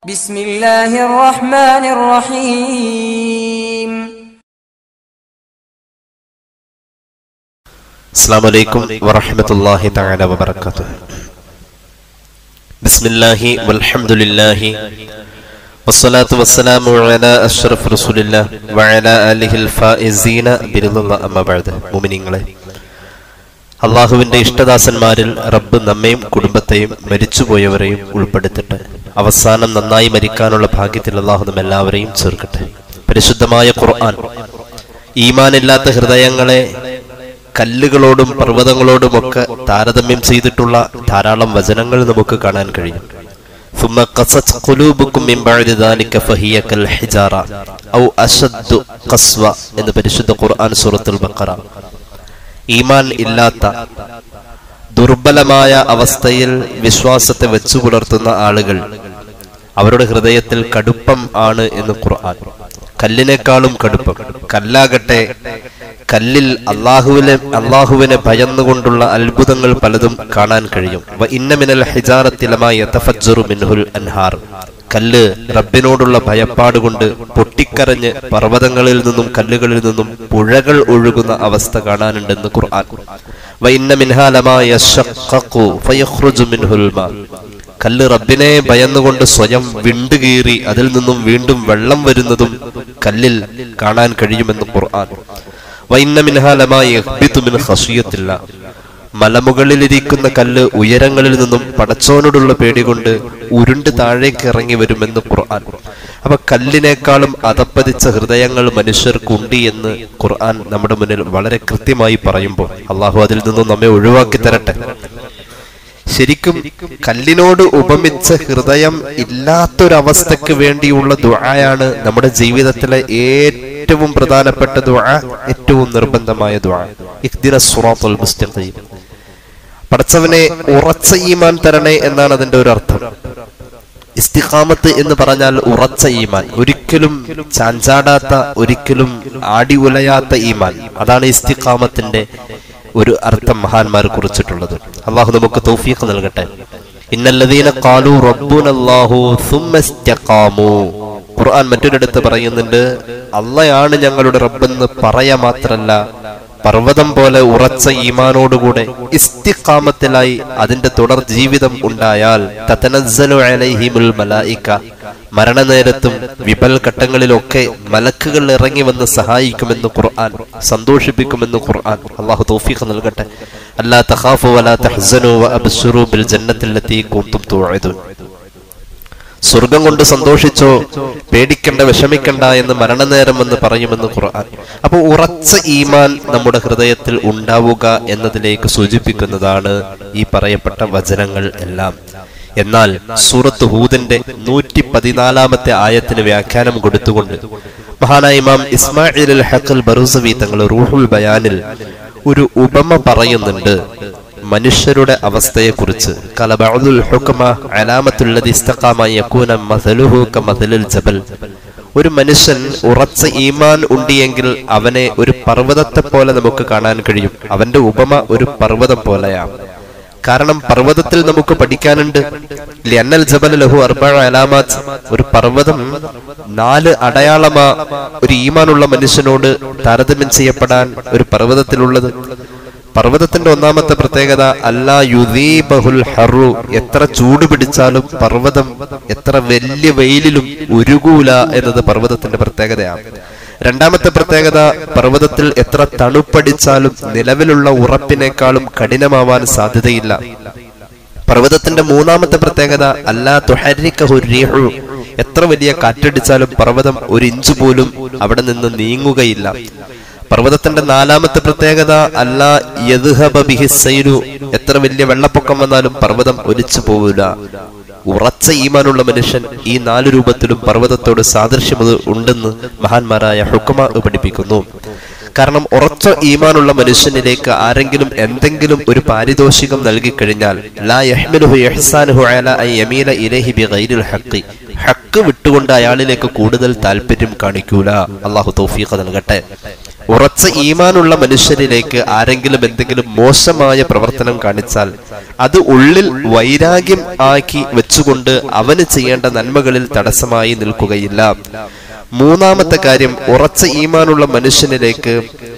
بسم الله الرحمن الرحيم السلام عليكم ورحمة الله تعالى وبركاته بسم الله والحمد لله والصلاة والسلام على أشرف رسول الله وعلى آله الفائزين برضا الله أما بعد മുഅ്മിനീങ്ങളെ അള്ളാഹുവിന്റെ ഇഷ്ടദാസന്മാരിൽ റബ്ബ് നമ്മയും കുടുംബത്തെയും മരിച്ചുപോയവരെയും ഉൾപ്പെടുത്തട്ടെ അവസാനം നന്നായി മരിക്കാനുള്ള ഭാഗ്യത്തിൽ അള്ളാഹു നമ്മ എല്ലാവരെയും ചേർക്കട്ടെ പരിശുദ്ധമായ ഖുർആൻ ഈമാനില്ലാത്ത ഹൃദയങ്ങളെ കല്ലുകളോടും പർവ്വതങ്ങളോടുമൊക്കെ താരതമ്യം ചെയ്തിട്ടുള്ള ധാരാളം വചനങ്ങൾ നമുക്ക് കാണാൻ കഴിയും ثم قست قلوبكم من بعد ذلك فهي كالحجارة أو أشد قسوة എന്ന് പരിശുദ്ധ ഖുർആൻ സൂറത്തുൽ ബഖറ ഈമാൻ ഇല്ലാത്ത ദുർബലമായ അവസ്ഥയിൽ വിശ്വാസത്തെ വെച്ചു പുലർത്തുന്ന ആളുകൾ അവരുടെ ഹൃദയത്തിൽ കടുപ്പം ആണ് എന്ന് ഖുർആൻ കല്ലിനേക്കാളും കടുപ്പം കല്ലാകട്ടെ കല്ലിൽ അള്ളാഹുവിനെ അള്ളാഹുവിനെ ഭയന്നുകൊണ്ടുള്ള അത്ഭുതങ്ങൾ പലതും കാണാൻ കഴിയും വ ഇന്ന മിനൽ ഹിജാറത്തിലമായി മിൻഹുൽ അൻഹാർ കല്ല് റബ്ബിനോടുള്ള ഭയപ്പാട് കൊണ്ട് പൊട്ടിക്കരഞ്ഞ് പർവ്വതങ്ങളിൽ നിന്നും കല്ലുകളിൽ നിന്നും പുഴകൾ ഒഴുകുന്ന അവസ്ഥ കാണാനുണ്ടെന്ന് ഖുർആൻ വ ഇന്ന മിൻഹാ ലമാ യശഖഖു ഫയഖ്റുജു മിൻഹുൽ മാ കല്ല് റബ്ബിനെ ഭയന്നുകൊണ്ട് സ്വയം വിണ്ടുകീറി അതിൽ നിന്നും വീണ്ടും വെള്ളം വരുന്നതും കല്ലിൽ കാണാൻ കഴിയുമെന്ന് ഖുർആൻ വൈന്ന മിൻഹാലമായി മിൻ ഖശിയത്തില്ല മലമുകളിലിരിക്കുന്ന കല്ല് ഉയരങ്ങളിൽ നിന്നും പടച്ചോനോടുള്ള പേടി കൊണ്ട് ഉരുണ്ട് താഴേക്ക് ഇറങ്ങി വരുമെന്ന് ഖുർആൻ അപ്പൊ കല്ലിനേക്കാളും അതപ്പതിച്ച ഹൃദയങ്ങൾ മനുഷ്യർക്കുണ്ട് എന്ന് ഖുർആൻ നമ്മുടെ മുന്നിൽ വളരെ കൃത്യമായി പറയുമ്പോൾ അള്ളാഹു അതിൽ നിന്നും നമ്മെ ഒഴിവാക്കി തരട്ടെ ശരിക്കും കല്ലിനോട് ഉപമിച്ച ഹൃദയം ഇല്ലാത്തൊരവസ്ഥക്ക് വേണ്ടിയുള്ള ദുആയാണ് നമ്മുടെ ജീവിതത്തിലെ ഏറ്റവും പ്രധാനപ്പെട്ട ദുആ ഏറ്റവും നിർബന്ധമായ ദുആ ഇഹ്ദിന സിറാത്തുൽ മുസ്തഖീം പടച്ചവനെ ഉറച്ച ഈമാൻ തരണേ എന്നാണ് അതിന്റെ ഒരു അർത്ഥം ഇസ്തിഖാമത്ത് എന്ന് പറഞ്ഞാൽ ഉറച്ച ഈമാൻ ഒരിക്കലും ചാഞ്ചാടാത്ത ഒരിക്കലും ആടി ഉലയാത്ത ഈമാൻ അതാണ് ഇസ്തിഖാമത്തിന്റെ ഒരു അർത്ഥം മഹാന്മാർ കുറിച്ചിട്ടുള്ളത് അള്ളാഹു നമുക്ക് തൗഫീഖ് നൽകട്ടെ ഇന്നല്ലദീന ഖാലു റബ്ബുനല്ലാഹു സുമ്മ ഇസ്തഖാമു ഖുർആൻ മറ്റൊരിടത്ത് പറയുന്നുണ്ട് അള്ളയാണ് ഞങ്ങളുടെ റബ്ബെന്ന് പറയാ മാത്രല്ല പർവ്വതം പോലെ ഉറച്ച ഈമാനോടുകൂടെ ഇസ്തിഖാമത്തിലായി അതിന്റെ തുടർ ജീവിതം ഉണ്ടായാൽ തതനസ്സലു അലൈഹിമുൽ മലായിക മരണനേരത്തും വിപൽ ഘട്ടങ്ങളിലൊക്കെ മലക്കുകൾ ഇറങ്ങി വന്ന് സഹായിക്കുമെന്ന് ഖുർആൻ സന്തോഷിപ്പിക്കുമെന്ന് ഖുർആൻ അള്ളാഹു തൗഫീഖ് നൽകട്ടെ അല്ലാ തഖാഫു വലാ തഹ്സനു വഅബ്ശിറു ബിൽ ജന്നത്തില്ലത്തി കുന്തും തുഅദുൻ സ്വർഗം കൊണ്ട് സന്തോഷിച്ചോ പേടിക്കണ്ട വിഷമിക്കണ്ട എന്ന് മരണനേരം എന്ന് പറയുമെന്ന് ഖുർആൻ അപ്പോൾ ഉറച്ച ഈമാൻ നമ്മുടെ ഹൃദയത്തിൽ ഉണ്ടാവുക എന്നതിലേക്ക് സൂചിപ്പിക്കുന്നതാണ് ഈ പറയപ്പെട്ട വചനങ്ങൾ എല്ലാം എന്നാൽ സൂറത്ത് ഹൂദിന്റെ നൂറ്റി പതിനാലാമത്തെ ആയത്തിന് വ്യാഖ്യാനം കൊടുത്തുകൊണ്ട് മഹാനായ ഇമാം ഇസ്മായിൽ അൽ ഹഖൽ ബറൂസവി തങ്ങൾ റൂഹുൽ ബയാനിൽ ഒരു ഉപമ പറയുന്നുണ്ട് മനുഷ്യരുടെ അവസ്ഥയെക്കുറിച്ച് ഒരു മനുഷ്യൻ ഉറച്ച ഈമാൻ ഉണ്ടിയെങ്കിൽ അവനെ ഒരു പർവ്വതത്തെ പോലെ നമുക്ക് കാണാൻ കഴിയും അവന്റെ ഉപമ ഒരു പർവ്വതം പോലെയാണ് കാരണം പർവ്വതത്തിൽ നമുക്ക് പഠിക്കാനുണ്ട് ലിയന്നൽ ജബൽ ലഹു അർബഅ അലാമാത്ത് ഒരു പർവ്വതം നാല് അടയാളമാ ഒരു ഈമാനുള്ള മനുഷ്യനോട് താരതമ്യം ചെയ്യപ്പെടാൻ ഒരു പർവ്വതത്തിലുള്ളത് പർവ്വതത്തിന്റെ ഒന്നാമത്തെ പ്രത്യേകത അല്ലാ യുദീബഹുൽ ഹറു എത്ര ചൂട് പിടിച്ചാലും പർവ്വതം എത്ര വലിയ വെയിലിലും ഉരുകൂല എന്നത് പർവ്വതത്തിന്റെ പ്രത്യേകതയാണ് രണ്ടാമത്തെ പ്രത്യേകത പർവ്വതത്തിൽ എത്ര തണുപ്പടിച്ചാലും നിലവിലുള്ള ഉറപ്പിനേക്കാളും കഠിനമാവാൻ സാധ്യതയില്ല പർവ്വതത്തിന്റെ മൂന്നാമത്തെ പ്രത്യേകത അല്ലാ തുഹരിക്കഹു എത്ര വലിയ കാറ്റടിച്ചാലും പർവ്വതം ഒരു ഇഞ്ച് പോലും അവിടെ നിന്ന് നീങ്ങുകയില്ല പർവ്വതത്തിന്റെ നാലാമത്തെ പ്രത്യേകത അല്ല യദ്ഹബിഹിസൈനു എത്ര വലിയ വെള്ളപ്പൊക്കം വന്നാലും പർവ്വതം ഒലിച്ചു പോവില്ല ഉറച്ച ഈമാനുള്ള മനുഷ്യൻ ഈ നാല് രൂപത്തിലും പർവ്വതത്തോട് സാദൃശ്യം ഉണ്ടെന്ന് മഹാന്മാരായ ഹുക്കുമ പഠിപ്പിക്കുന്നു കാരണം ഉറച്ച ഈമാനുള്ള മനുഷ്യനിലേക്ക് ആരെങ്കിലും എന്തെങ്കിലും ഒരു പാരിതോഷികം നൽകിക്കഴിഞ്ഞാൽ ലാ യഹ്മിലുഹു യഹ്സാനുഹു അലാ അൻ യമീല ഇലൈഹി ബിഗൈരിൽ ഹഖ് ഹക്ക് വിട്ടുകൊണ്ട് അയാളിലേക്ക് കൂടുതൽ താല്പര്യം കാണിക്കൂല അള്ളാഹു തൗഫീഖ് നൽകട്ടെ ഉറച്ച ഈമാനുള്ള മനുഷ്യരിലേക്ക് ആരെങ്കിലും എന്തെങ്കിലും മോശമായ പ്രവർത്തനം കാണിച്ചാൽ അത് ഉള്ളിൽ വൈരാഗ്യം ആക്കി വെച്ചുകൊണ്ട് അവന് ചെയ്യേണ്ട നന്മകളിൽ തടസ്സമായി നിൽക്കുകയില്ല മൂന്നാമത്തെ കാര്യം ഉറച്ച ഈമാനുള്ള മനുഷ്യനിലേക്ക്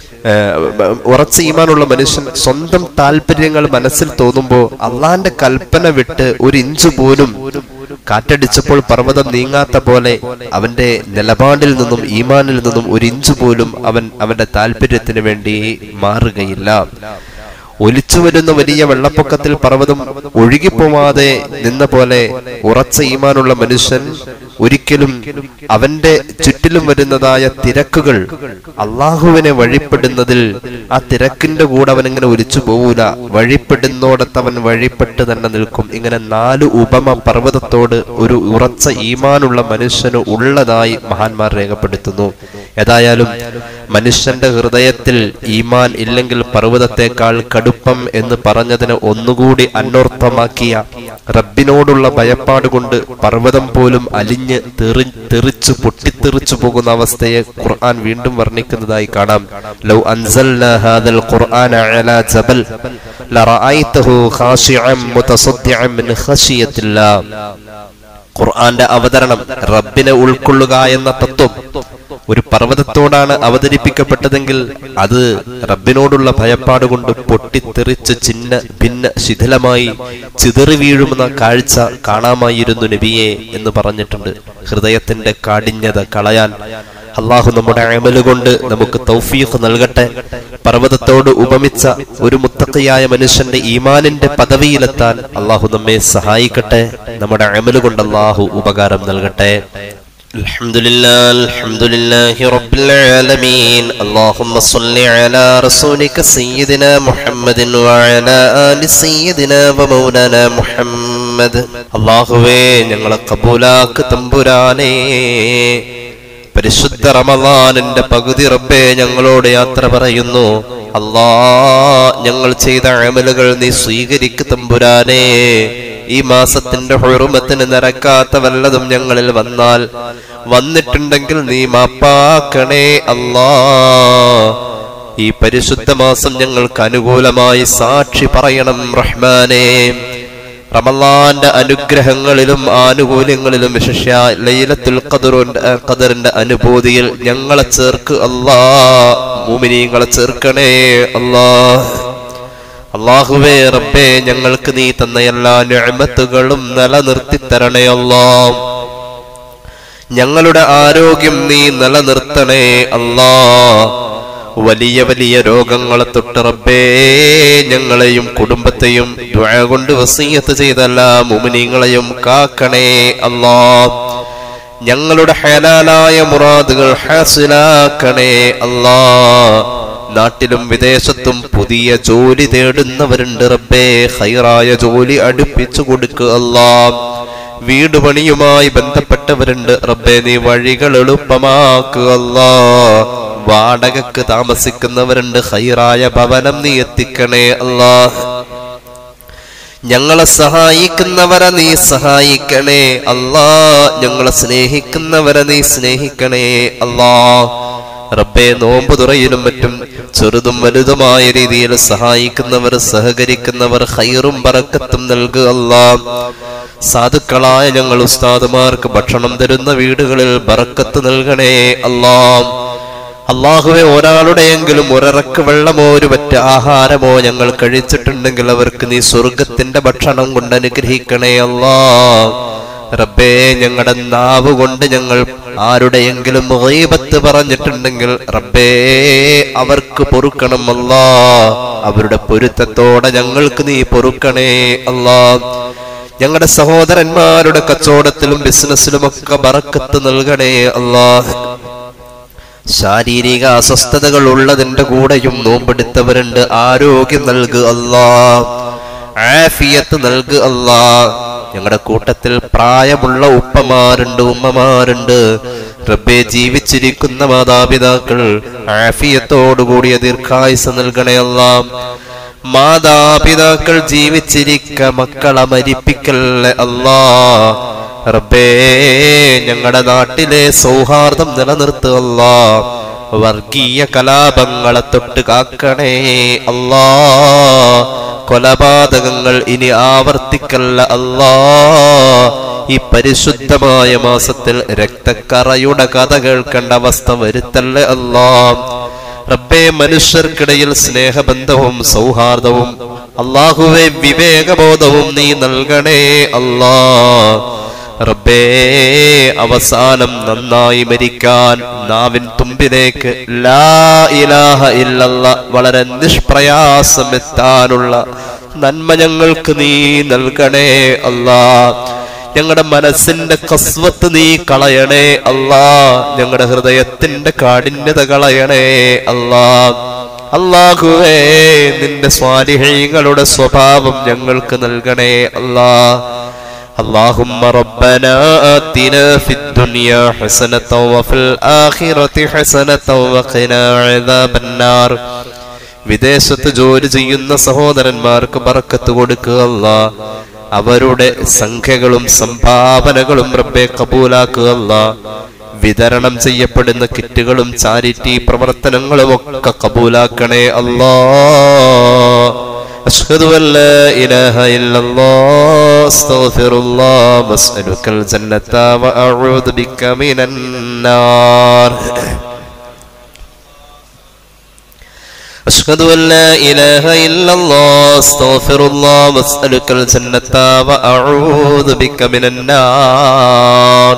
ഏഹ്, ഉറച്ച ഈമാനുള്ള മനുഷ്യൻ സ്വന്തം താല്പര്യങ്ങൾ മനസ്സിൽ തോന്നുമ്പോൾ അള്ളാന്റെ കൽപ്പന വിട്ട് ഒരു ഇഞ്ച് പോലും കാറ്റടിച്ചപ്പോൾ പർവ്വതം നീങ്ങാത്ത പോലെ അവന്റെ നിലപാടിൽ നിന്നും ഈമാനിൽ നിന്നും ഒരു ഇഞ്ച് പോലും അവൻ അവന്റെ താല്പര്യത്തിന് വേണ്ടി മാറുകയില്ല ഒലിച്ചു വരുന്ന വലിയ വെള്ളപ്പൊക്കത്തിൽ പർവ്വതം ഒഴുകിപ്പോവാതെ നിന്ന പോലെ ഉറച്ച ഈമാനുള്ള മനുഷ്യൻ ഒരിക്കലും അവന്റെ ചുറ്റിലും വരുന്നതായ തിരക്കുകൾ അള്ളാഹുവിനെ വഴിപ്പെടുന്നതിൽ ആ തിരക്കിന്റെ കൂടെ അവൻ ഇങ്ങനെ ഒലിച്ചു പോവൂല വഴിപ്പെടുന്നോടത്ത് അവൻ വഴിപ്പെട്ട് തന്നെ നിൽക്കും ഇങ്ങനെ നാല് ഉപമ പർവ്വതത്തോട് ഒരു ഉറച്ച ഈമാനുള്ള മനുഷ്യന് ഉള്ളതായി മഹാന്മാർ രേഖപ്പെടുത്തുന്നു ഏതായാലും മനുഷ്യന്റെ ഹൃദയത്തിൽ ഈമാൻ ഇല്ലെങ്കിൽ പർവ്വതത്തെക്കാൾ കടുപ്പം എന്ന് പറഞ്ഞതിനെ ഒന്നുകൂടി അന്വർത്ഥമാക്കിയ റബ്ബിനോടുള്ള ഭയപ്പാട് കൊണ്ട് പർവ്വതം പോലും അലിഞ്ഞ് തെറി തെറിച്ചു പൊട്ടിത്തെറിച്ചു പോകുന്ന അവസ്ഥയെ ഖുർആൻ വീണ്ടും വർണ്ണിക്കുന്നതായി കാണാം ലൗ അൻസൽനാ ഹാദൽ ഖുർആന അലാ ജബൽ ലറഅയ്തഹു ഖാശിഅൻ മുതസദ്ദിഅൻ മിൻ ഖശിയത്തില്ലാ ഖുർആന്റെ അവതരണം റബ്ബിനെ ഉൾക്കൊള്ളുക എന്ന തത്വം ഒരു പർവ്വതത്തോടാണ് അവതരിപ്പിക്കപ്പെട്ടതെങ്കിൽ അത് റബ്ബിനോടുള്ള ഭയപ്പാട് കൊണ്ട് പൊട്ടിത്തെറിച്ച് ചിന്ന ഭിന്ന ശിഥിലമായി ചിതറി വീഴുമെന്ന കാഴ്ച കാണാമായിരുന്നു നബിയെ എന്ന് പറഞ്ഞിട്ടുണ്ട് ഹൃദയത്തിന്റെ കാഠിന്യത കളയാൻ അള്ളാഹു നമ്മുടെ അമല് കൊണ്ട് നമുക്ക് തൗഫീഖ് നൽകട്ടെ പർവ്വതത്തോട് ഉപമിച്ച ഒരു മുത്തക്കയായ മനുഷ്യന്റെ ഈമാനിന്റെ പദവിയിലെത്താൻ അള്ളാഹു നമ്മെ സഹായിക്കട്ടെ നമ്മുടെ അമല് കൊണ്ട് അള്ളാഹു ഉപകാരം നൽകട്ടെ الحمد لله الحمد لله رب العالمين اللهم صل على رسولك سيدنا محمد وعلى آل سيدنا ومولانا محمد അള്ളാഹുവേ ഞങ്ങളെ കബൂലാക്ക് തമ്പുരാനേ പരിശുദ്ധ റമദാനിന്റെ പകുതി റബ്ബേ ഞങ്ങളോട് യാത്ര പറയുന്നു അല്ലാ ഞങ്ങൾ ചെയ്ത അമലുകൾ നീ സ്വീകരിക്കു തമ്പുരാനേ ഈ മാസത്തിന്റെ ഹുറുമത്തിന് നിരക്കാത്ത വല്ലതും ഞങ്ങളിൽ വന്നാൽ വന്നിട്ടുണ്ടെങ്കിൽ നീ മാപ്പാക്കണേ അല്ലാ ഈ പരിശുദ്ധ മാസം ഞങ്ങൾക്ക് അനുകൂലമായി സാക്ഷി പറയണം റഹ്മാനേ റമലാന്റെ അനുഗ്രഹങ്ങളിലും ആനുകൂല്യങ്ങളിലും വിശേഷ ലൈലത്തുൽ ഖദറിന്റെ ഖദറിന്റെ അനുഭൂതിയിൽ ഞങ്ങളെ ചേർക്ക് അല്ലാ മൂമിനീങ്ങളെ ചേർക്കണേ അല്ലാ അള്ളാഹുവേ റബ്ബേ ഞങ്ങൾക്ക് നീ തന്ന എല്ലാ നിഅമത്തുകളും നിലനിർത്തി തരണേ അല്ലാ ഞങ്ങളുടെ ആരോഗ്യം നീ നിലനിർത്തണേ അല്ലാ വലിയ വലിയ രോഗങ്ങളെ തൊട്ട് റബ്ബേ ഞങ്ങളെയും കുടുംബത്തെയും ദുആ കൊണ്ട് വസീയത്ത് ചെയ്ത എല്ലാ മുമിനീങ്ങളെയും കാക്കണേ അല്ലാ ഞങ്ങളുടെ ഹലാലായ മുറാദുകൾ ഹാസിലാക്കണേ അല്ലാ നാട്ടിലും വിദേശത്തും പുതിയ ജോലി തേടുന്നവരുണ്ട് റബ്ബേ ഹൈറായ ജോലി അടുപ്പിച്ചു കൊടുക്കുക അല്ലാ വീട് പണിയുമായി ബന്ധപ്പെട്ടവരുണ്ട് റബ്ബേ നീ വഴികൾ എളുപ്പമാക്കുക അല്ലാ വാടകക്ക് താമസിക്കുന്നവരുണ്ട് ഹൈറായ ഭവനം നീ എത്തിക്കണേ അല്ലാ ഞങ്ങളെ സഹായിക്കുന്നവരെ നീ സഹായിക്കണേ അല്ലാ ഞങ്ങളെ സ്നേഹിക്കുന്നവരെ നീ സ്നേഹിക്കണേ അല്ലാ റബ്ബെ നോമ്പ് തുറയിലും മറ്റും ചെറുതും വലുതുമായ രീതിയിൽ സഹായിക്കുന്നവർ സഹകരിക്കുന്നവർ ഹൈറും ബറക്കത്തും നൽകുക അല്ലാ സാധുക്കളായ ഞങ്ങൾ ഉസ്താദുമാർക്ക് ഭക്ഷണം തരുന്ന വീടുകളിൽ ബറക്കത്ത് നൽകണേ അല്ലാ അള്ളാഹുവെ ഒരാളുടെയെങ്കിലും ഒരിറക്ക് വെള്ളമോ ഒരു പറ്റ ആഹാരമോ ഞങ്ങൾ കഴിച്ചിട്ടുണ്ടെങ്കിൽ അവർക്ക് നീ സ്വർഗത്തിന്റെ ഭക്ഷണം കൊണ്ട് അനുഗ്രഹിക്കണേ അല്ലാ റബ്ബേ ഞങ്ങളുടെ നാവ് കൊണ്ട് ഞങ്ങൾ ആരുടെയെങ്കിലും ഗൈബത്ത് പറഞ്ഞിട്ടുണ്ടെങ്കിൽ റബ്ബേ അവർക്ക് പൊറുക്കണം അല്ലാ അവരുടെ പൊരുത്തത്തോടെ ഞങ്ങൾക്ക് നീ പൊറുക്കണേ അല്ലാ ഞങ്ങളുടെ സഹോദരന്മാരുടെ കച്ചവടത്തിലും ബിസിനസ്സിലും ഒക്കെ ബറക്കത്ത് നൽകണേ അല്ലാ ശാരീരിക അസ്വസ്ഥതകൾ ഉള്ളതിന്റെ കൂടെയും നോമ്പെടുത്തവരുണ്ട് ആരോഗ്യം നൽകുക അല്ലാ ആഫിയത്ത് നൽകുക അല്ലാ ഞങ്ങളുടെ കൂട്ടത്തിൽ പ്രായമുള്ള ഉപ്പമാരുണ്ട് ഉമ്മമാരുണ്ട് റബ്ബെ ജീവിച്ചിരിക്കുന്ന മാതാപിതാക്കൾ ആഫിയത്തോടുകൂടിയ ദീർഘായുസ് നൽകണേ അല്ലാ മാതാപിതാക്കൾ ജീവിച്ചിരിക്ക മക്കളെ മരിപ്പിക്കല്ലേ അല്ലാ റബ്ബേ ഞങ്ങളുടെ നാട്ടിലെ സൗഹാർദ്ദം നിലനിർത്തുക അല്ലാ വർഗീയ കലാപങ്ങളെ തൊട്ട് കാക്കണേ അല്ലാ കൊലപാതകങ്ങൾ ഇനി ആവർത്തിക്കല്ല അല്ലാ ഈ പരിശുദ്ധമായ മാസത്തിൽ രക്തക്കറയുടെ കഥ കേൾക്കേണ്ട അവസ്ഥ വരുത്തല്ലേ അല്ലാ റബ്ബേ മനുഷ്യർക്കിടയിൽ സ്നേഹബന്ധവും സൗഹാർദ്ദവും അള്ളാഹുവെ വിവേകബോധവും നീ നൽകണേ അല്ലാ റബ്ബേ അവസാനം നന്നായി മരിക്കാൻ നാവിൻ തുമ്പിലേക്ക് ലാ ഇലാഹ ഇല്ലല്ല വളരെ നിഷ്പ്രയാസം എത്താനുള്ള നന്മ ഞങ്ങൾക്ക് നീ നൽകണേ അല്ലാ ഞങ്ങളുടെ മനസ്സിന്റെ കസ്വത്ത് നീ കളയണേ അല്ലാ ഞങ്ങളുടെ ഹൃദയത്തിന്റെ കാഠിന്യത കളയണേ അല്ലാ അള്ളാഹുവേ നിന്റെ സ്വാലിഹീങ്ങളുടെ സ്വഭാവം ഞങ്ങൾക്ക് നൽകണേ അല്ലാ اللهم ربنا آتنا في الدنيا حسنة وفي الآخرة حسنة وقنا عذاب النار വിദേശത്ത് ജോലി ചെയ്യുന്ന സഹോദരന്മാർക്ക് ബറക്കത്ത് കൊടുക്കുക അല്ലാ അവരുടെ സംഖ്യകളും സംഭാവനകളും റബ്ബെ കബൂലാക്കുക അല്ലാ വിതരണം ചെയ്യപ്പെടുന്ന കിറ്റുകളും ചാരിറ്റി പ്രവർത്തനങ്ങളും ഒക്കെ കബൂലാക്കണേ അല്ലാ أشهد أن لا إله إلا الله أستغفر الله وأسألك الجنة وأعوذ بك من النار أشهد أن لا إله إلا الله أستغفر الله وأسألك الجنة وأعوذ بك من النار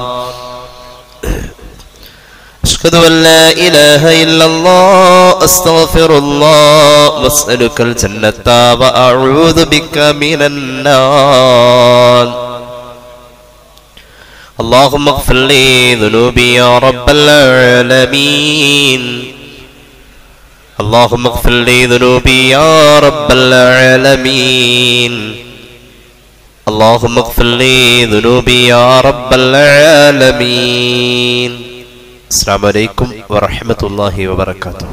أشهد أن لا إله إلا الله أستغفر الله وأسألك الجنة وأعوذ بك من النار اللهم اغفر لي ذنوبي يا رب العالمين اللهم اغفر لي ذنوبي يا رب العالمين اللهم اغفر لي ذنوبي يا رب العالمين السلام عليكم ورحمة الله وبركاته